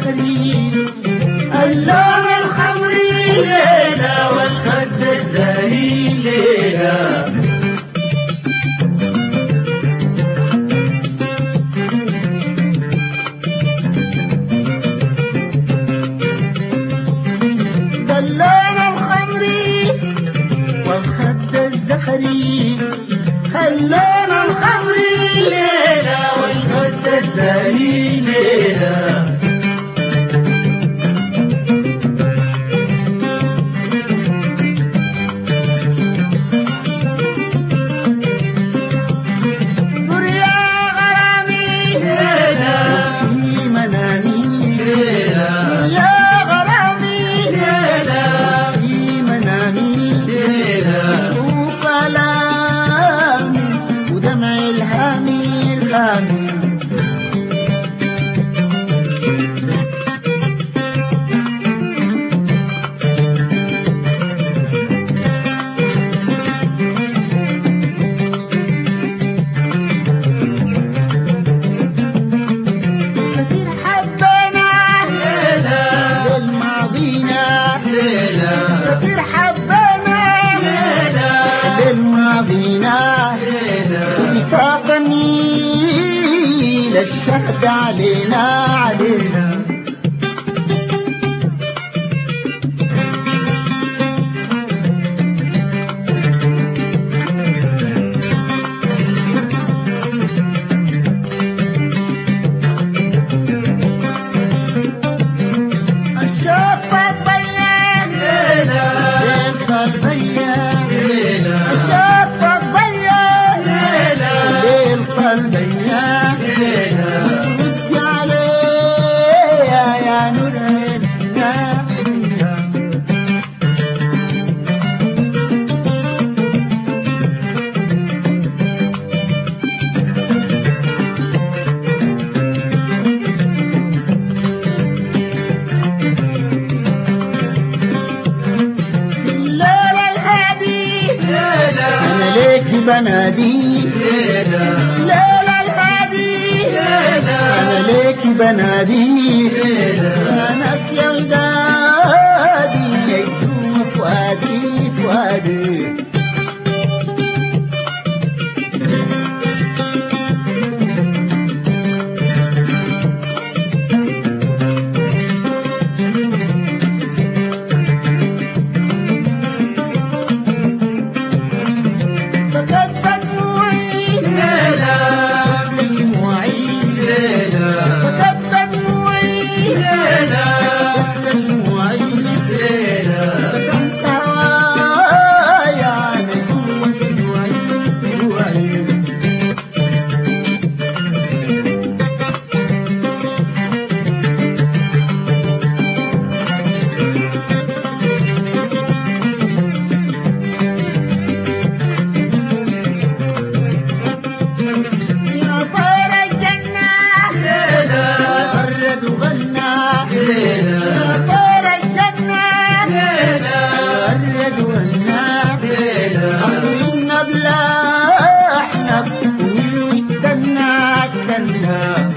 الزهري اللون الخمري ليلة والخد الزهري ليلة اللون الخمري والخد الزهري اللون الخمري ليلة والخد الزهري ليلة زر يا غرامي ليلة في منامي ليلة يا غرامي ليلة في منامي ليلة شوف آلامي ودمع الهامي الهامي كثير حبنا ليلة للماضينا ليلة كثير حبنا ليلة للماضينا ليلة وفاقني للشهد علينا علينا الشوق بيان ليلة ليل بيان ليلة الشوق بيان ليلة ليل بيان ليلة ردي عليه يا نور عيننا الليلة الهادي أنا ليك بنادي الليلة الهادي أنا ليك بنادي يا ناس يا ودادي يدوم فؤادي فؤادي فقد دموعي ليلة دموعي ليلة فقد دموعي ليلة دموعي ليلة فكنت هوايا نجوم دموعي دموعي يا طير الجنة ليلة غرد وغنى ليلة يا طير الجنة ليلة غرد وغنى ليلة أخونا بلا احنا واستنى استنى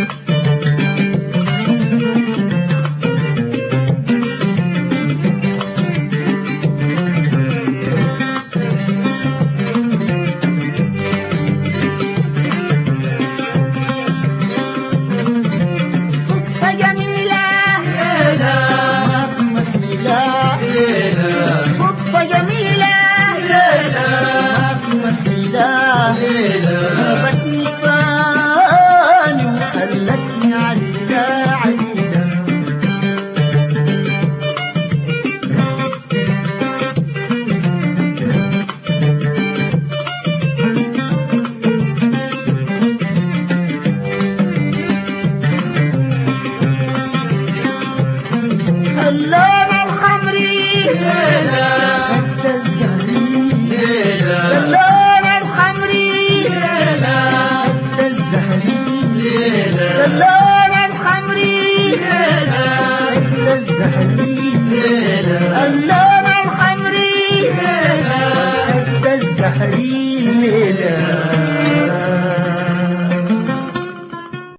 صدفة جميلة ليلة ما في مثيلة ليلة صدفة جميلة ليلة ما في مثيلة ليلة غابتني فاني وخلتني عليلة عليلة اللون الخمري ليلة خد الزهري ليلة اللون الخمري ليلة خد الزهري ليلة اللون الخمري ليلة خد الزهري ليلة اللون الخمري ليلة خد الزهري